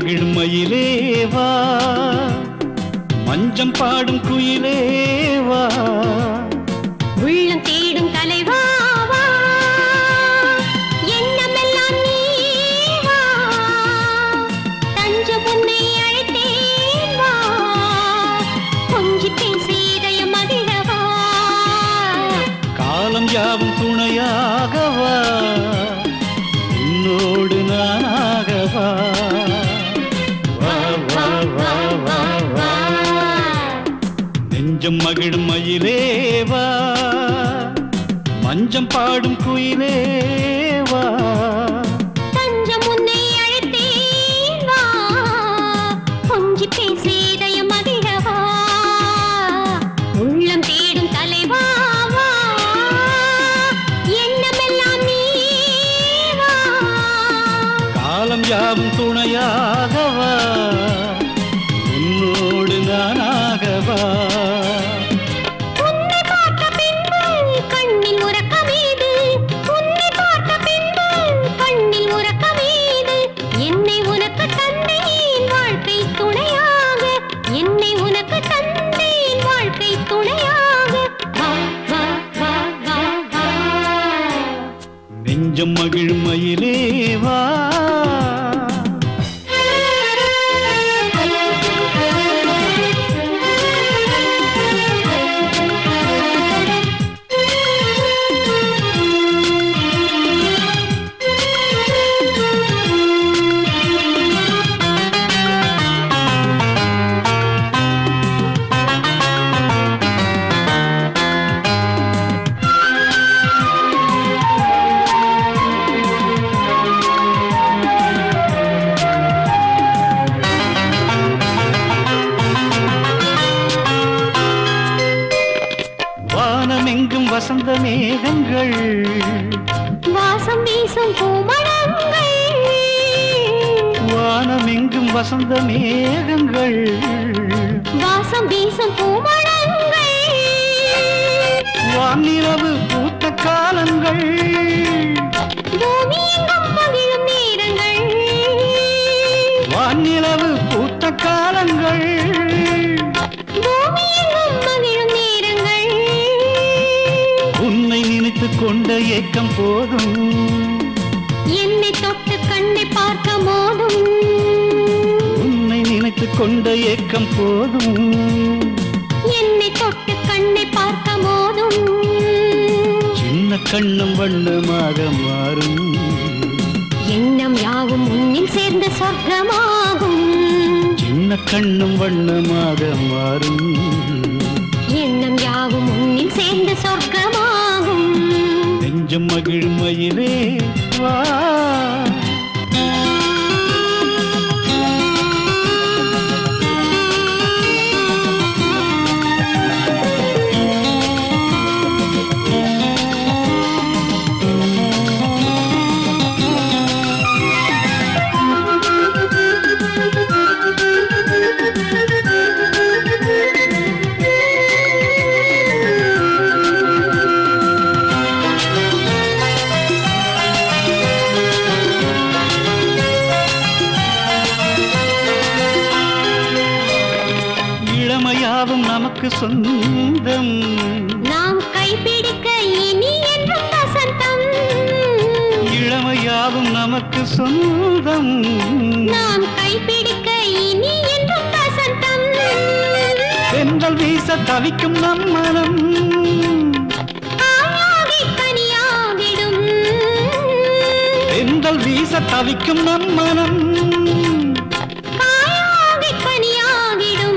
மகிழும் மயிலேவா மஞ்சம் பாடும் குயிலேவா உள்ளம் தேடும் தலைவாவா எண்ணமெல்லாம் நீவா தஞ்ச உன்னை அழைத்தேன் வா கொஞ்சி பேசி இதயம் மகிழவா காலம் யாவும் துணையாகவா உன்னோடு நானாகவா வா வா வா வா வா நெஞ்சம் மகிழும் மயிலேவா மஞ்சம் பாடும் குயிலேவா தஞ்சம் உன்னை அழைத்தேன் வா கொஞ்சி பேசி இதயம் மகிழவா உள்ளம் தேடும் தலைவாவா எண்ணமெல்லாம் நீவா காலம் யாவும் துணையாகவா உன்னோடு நானாகவா உன்னை பார்த்த பின்பு கண்ணில் உறக்கமேது உன்னை பார்த்த பின்பு கண்ணில் உறக்கமேது என்னை உனக்கு தந்தேன் வாழ்க்கை துணையாக என்னை உனக்கு தந்தேன் வாழ்க்கை துணையாக வா வா வா வா வா நெஞ்சம் மகிழும் மயிலேவா வானமெங்கும் வசந்த மேகங்கள் வாசம் வீசும் பூமணங்கள் வானமெங்கும் வசந்த மேகங்கள் வாசம் வீசும் பூமணங்கள் வானிரவு பூத்த காலங்கள் பூமி எங்கும் மகிழும் நேரங்கள் வானிலவு பூத்த காலங்கள் பூமி எங்கும் மகிழும் நேரங்கள் உன்னை நினைத்து கொண்ட ஏக்கம் போதும் என்னை தொட்டு கண்ணை பார்க்க மோதும் உன்னை நினைத்து கொண்ட ஏக்கம் போதும் என்னை தொட்டு கண்ணை பார்க்க மோதும் சின்ன கண்ணும் வண்ணமாக மாறும் எண்ணம் யாவும் உன்னில் சேர்ந்த சொர்க்கமாகும் சின்ன கண்ணும் வண்ணமாக மாறும் எண்ணம் யாவும் உன்னில் சேர்ந்த சொர்க்கமாகும் நெஞ்சம் மகிழும் மயிலே வா இளமையாவும் நமக்கு சொந்தம் நாம் கைப்பிடிக்க இனி என்றும் வசந்தம் இளமையாவும் நமக்கு சொந்தம் நாம் கைப்பிடிக்க இனி என்றும் வசந்தம் பெண்கள் வீச தவிக்கும் நம் மனம் ஆயாகி கனியாகிடும் பெண்கள் வீச தவிக்கும் நம் மனம் காயாகி கனியாகிடும்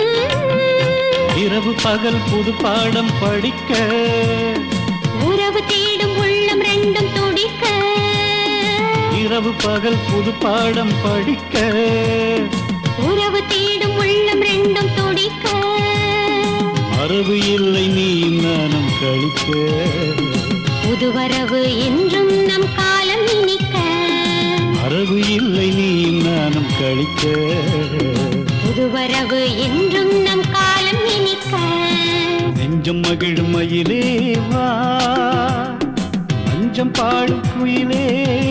இரவு பகல் புது பாடம் படிக்க உறவு தேடும் உள்ளம் ரெண்டும் துடிக்க இரவு பகல் புது பாடம் படிக்க உறவு தேடும் உள்ளம் ரெண்டும் துடிக்க மரபு இல்லை நீ நானும் கழிக்க புதுவரவு என்றும் நம் காலம் இனிக்க மரபு இல்லை நீ நானும் கழிக்க புதுவரவு என்றும் நம் காலம் இனிக்க நெஞ்சம் மகிழும் மயிலே வா மஞ்சம் பாடும் குயிலே